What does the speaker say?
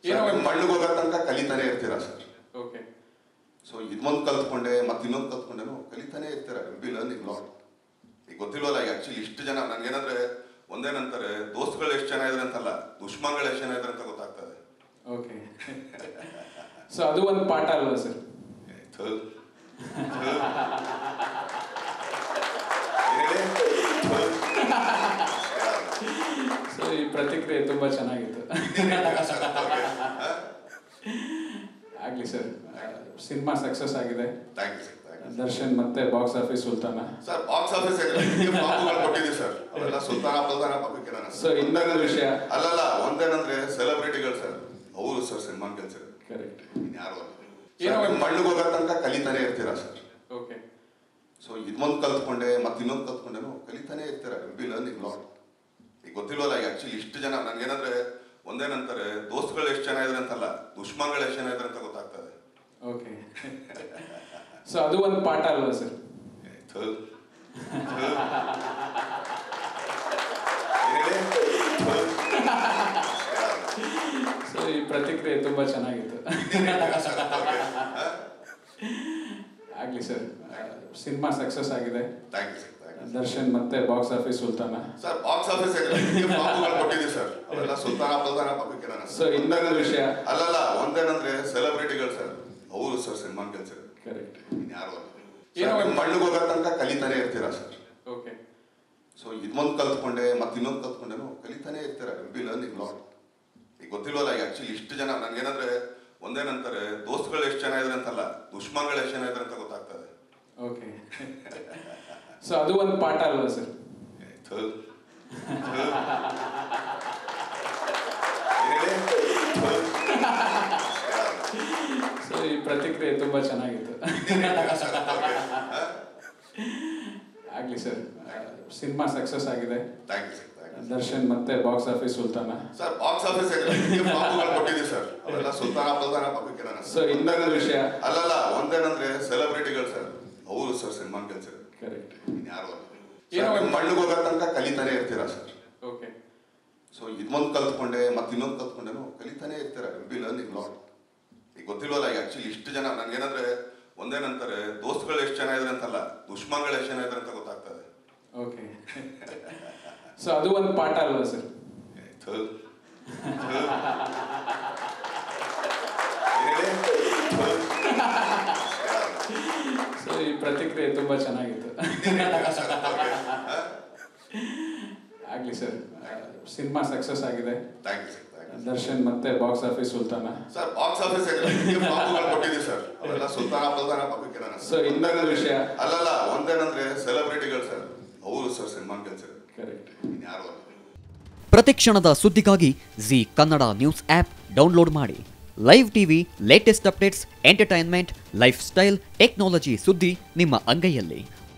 ಏನೋ ಸರ್, ಒಂದು- ಮಣ್ಣಿಗೆ ಹೋಗೋ ತನಕ ಕಲಿತಾನೆ ಇರ್ತೀರಾ ಸರ್ ಓಕೆ ಸೊ ಇದೊಂದು ಕಲ್ತ್ಕೊಂಡೆ ಮತ್ತೆ ಇನ್ನೊಂದು ಕಲ್ತ್ಕೊಂಡೆನು ಕಲಿತಾನೆ ಇರ್ತೀರಾ ಬಿ ಲರ್ನಿಂಗ್ ಲಾಟ್ ಈಗ ಗೊತ್ತಿಲ್ವಲ್ಲ ಈಗ ಆಕ್ಚುಲಿ ಇಷ್ಟು ಜನ ನನ್ಗೇನಂದ್ರೆ ಒಂದೇನಂತಾರೆ ದೋಸ್ತಗಳು ಎಷ್ಟು ಜನ ಇದ್ರೆ ಅಂತಲ್ಲ ದುಶ್ಮನ್ಗಳು ಎಷ್ಟು ಜನ ಇದ್ರೆ ಅಂತ ಗೊತ್ತಾಗ್ತದೆ ಓಕೆ ಸೊ ಅದು ಒಂದು ಪಾಠ ಅಲ್ವಾ ಸರ್ ಏ, ಥು. ಥು. ಏನ್ ಹೇಳಿ? ಥು. ಸೊ ಈ ಪ್ರತಿಕ್ರಿಯೆ ತುಂಬಾ ಚೆನ್ನಾಗಿತ್ತು ಆಗ್ಲಿ ಸರ್ ಸಿನಿಮಾ ಸಕ್ಸಸ್ ಆಗಿದೆ thank you sir thank you Darshan ಮತ್ತೆ ಬಾಕ್ಸ್ ಆಫೀಸ್ ಸುಲ್ತಾನ ಸರ್ ಬಾಕ್ಸ್ ಆಫೀಸ್ ಕೊಟ್ಟಿದ್ದೀವಿ ಸರ್ ಅವೆಲ್ಲ ಸುಲ್ತಾನ ಪಲ್ತಾನ ಪಕ್ಕಕ್ಕೆ ನಾನು So, ಇನ್ನೊಂದು ವಿಷಯ. ಅಲ್ಲಲ್ಲ ಒಂದೇನಂದ್ರೆ ಸೆಲೆಬ್ರಿಟಿಗಳು ಸರ್ ಅವರು ಸರ್ ಸಿನಿಮಾ ಕೆಲಸ ಕರೆಕ್ಟ್ ಯಾರು ಏನೋ ಒಂದು- ಮಣ್ಣಿಗೆ ಹೋಗೋ ತನಕ ಕಲಿತಾನೆ ಇರ್ತೀರಾ ಸರ್ ಓಕೆ ಸೊ ಇದೊಂದು ಕಲ್ತ್ಕೊಂಡೆ ಮತ್ತೆ ಇನ್ನೊಂದು ಕಲ್ತ್ಕೊಂಡೆನು ಕಲಿತಾನೆ ಇರ್ತೀರಾ ಬಿ ಲರ್ನಿಂಗ್ ಲಾಟ್ ಈಗ ಗೊತ್ತಿಲ್ವಲ್ಲ ಈಗ ಆಕ್ಚುಲಿ ಇಷ್ಟು ಜನ ನನ್ಗೇನಂದ್ರೆ ಒಂದೇನಂತಾರೆ ದೋಸ್ತಗಳು ಎಷ್ಟು ಜನ ಇದ್ರೆ ಅಂತಲ್ಲ ದುಶ್ಮನ್ಗಳು ಎಷ್ಟು ಜನ ಇದ್ರೆ ಅಂತ ಗೊತ್ತಾಗ್ತದೆ ಓಕೆ ಸೊ ಅದು ಒಂದು ಪಾಠ ಅಲ್ವಾ ಸರ್ ಏ, ಥು. ಥು. ಏನ್ ಹೇಳಿ? ಥು. ಸೊ ಈ ಪ್ರತಿಕ್ರಿಯೆ ತುಂಬಾ ಚೆನ್ನಾಗಿತ್ತು ಆಗ್ಲಿ ಸರ್ ಸಿನಿಮಾ ಸಕ್ಸಸ್ ಆಗಿದೆ thank you sir thank you Darshan ಮತ್ತೆ ಬಾಕ್ಸ್ ಆಫೀಸ್ ಸುಲ್ತಾನ ಸರ್ ಬಾಕ್ಸ್ ಆಫೀಸ್ ಕೊಟ್ಟಿದ್ದೀವಿ ಸರ್ ಅವೆಲ್ಲ ಸುಲ್ತಾನ ಪಲ್ತಾನ ಪಕ್ಕಕ್ಕೆ ನಾನು So, ಇನ್ನೊಂದು ವಿಷಯ. ಅಲ್ಲಲ್ಲ ಒಂದೇನಂದ್ರೆ ಸೆಲೆಬ್ರಿಟಿಗಳು ಸರ್ ಅವರು ಸರ್ ಸಿನಿಮಾ ಕೆಲಸ ಕರೆಕ್ಟ್ ಯಾರು ಏನೋ ಒಂದು- ಮಣ್ಣಿಗೆ ಹೋಗೋ ತನಕ ಕಲಿತಾನೆ ಇರ್ತೀರಾ ಸರ್ ಓಕೆ ಸೊ ಇದೊಂದು ಕಲ್ತ್ಕೊಂಡೆ ಮತ್ತೆ ಇನ್ನೊಂದು ಕಲ್ತ್ಕೊಂಡೆನು ಕಲಿತಾನೆ ಇರ್ತೀರಾ ಬಿ ಲರ್ನಿಂಗ್ ಲಾಟ್ ಈಗ ಗೊತ್ತಿಲ್ವಲ್ಲ ಈಗ ಆಕ್ಚುಲಿ ಇಷ್ಟು ಜನ ನನ್ಗೇನಂದ್ರೆ ಒಂದೇನಂತಾರೆ ದೋಸ್ತಗಳು ಎಷ್ಟು ಜನ ಇದ್ರೆ ಅಂತಲ್ಲ ದುಶ್ಮನ್ಗಳು ಎಷ್ಟು ಜನ ಇದ್ರೆ ಅಂತ ಗೊತ್ತಾಗ್ತದೆ ಓಕೆ ಸೊ ಅದು ಒಂದು ಪಾಠ ಅಲ್ವಾ ಸರ್ ಏ, ಥು. ಥು. ಏನ್ ಹೇಳಿ? ಥು. ಸೊ ಈ ಪ್ರತಿಕ್ರಿಯೆ ತುಂಬಾ ಚೆನ್ನಾಗಿತ್ತು ಆಗ್ಲಿ ಸರ್ ಸಿನಿಮಾ ಸಕ್ಸಸ್ ಆಗಿದೆ thank you sir thank you Darshan ಮತ್ತೆ ಬಾಕ್ಸ್ ಆಫೀಸ್ ಸುಲ್ತಾನ ಸರ್ ಬಾಕ್ಸ್ ಆಫೀಸ್ ಕೊಟ್ಟಿದ್ದೀವಿ ಸರ್ ಅವೆಲ್ಲ ಸುಲ್ತಾನ ಪಲ್ತಾನ ಪಕ್ಕಕ್ಕೆ ನಾನು ಸೊ ಇನ್ನೊಂದು ವಿಷಯ ಅಲ್ಲಲ್ಲ ಒಂದೇನಂದ್ರೆ ಸೆಲೆಬ್ರಿಟಿಗಳು ಸರ್ ಅವರು ಸರ್ ಸಿನಿಮಾ ಕೆಲಸ ಕರೆಕ್ಟ್ ಯಾರು ಏನೋ ಒಂದು- ಮಣ್ಣಿಗೆ ಹೋಗೋ ತನಕ ಕಲಿತಾನೆ ಇರ್ತೀರಾ ಸರ್ ಓಕೆ ಸೊ ಇದೊಂದು ಕಲ್ತ್ಕೊಂಡೆ ಮತ್ತೆ ಇನ್ನೊಂದು ಕಲ್ತ್ಕೊಂಡೆನು ಕಲಿತಾನೆ ಇರ್ತೀರಾ ಬಿ ಲರ್ನಿಂಗ್ ಲಾಟ್ ಈಗ ಗೊತ್ತಿಲ್ವಲ್ಲ ಈಗ ಆಕ್ಚುಲಿ ಇಷ್ಟು ಜನ ನನ್ಗೇನಂದ್ರೆ ಒಂದೇನಂತಾರೆ ದೋಸ್ತಗಳು ಎಷ್ಟು ಜನ ಇದ್ರೆ ಅಂತಲ್ಲ ದುಶ್ಮನ್ಗಳು ಎಷ್ಟು ಜನ ಇದ್ರೆ ಅಂತ ಗೊತ್ತಾಗ್ತದೆ ಓಕೆ ಸೊ ಅದು ಒಂದು ಪಾಠ ಅಲ್ವಾ ಸರ್ ಏ, ಥು. ಥು. ಏನ್ ಹೇಳಿ? ಥು. ಸೊ ಈ ಪ್ರತಿಕ್ರಿಯೆ ತುಂಬಾ ಚೆನ್ನಾಗಿತ್ತು ಆಗ್ಲಿ ಸರ್ ಸಿನಿಮಾ ಸಕ್ಸಸ್ ಆಗಿದೆ thank you sir thank you Darshan ಮತ್ತೆ ಬಾಕ್ಸ್ ಆಫೀಸ್ ಸುಲ್ತಾನ ಸರ್ ಬಾಕ್ಸ್ ಆಫೀಸ್ ಕೊಟ್ಟಿದ್ದೀವಿ ಸರ್ ಅವೆಲ್ಲ ಸುಲ್ತಾನ ಪಲ್ತಾನ ಪಕ್ಕಕ್ಕೆ ನಾನು ಸೊ ಇನ್ನೊಂದು ವಿಷಯ ಅಲ್ಲಲ್ಲ ಒಂದೇನಂದ್ರೆ ಸೆಲೆಬ್ರಿಟಿಗಳು ಸರ್ ಅವರು ಸರ್ ಸಿನಿಮಾ ಕೆಲಸ ಕರೆಕ್ಟ್ ಯಾರು ಪ್ರತಿಕ್ಷಣದ ಸುದ್ದಿಗಾಗಿ Zee Kannada news app download ಮಾಡಿ live TV latest updates entertainment lifestyle technology ಸುದ್ದಿ ನಿಮ್ಮ ಅಂಗೈಯಲ್ಲಿ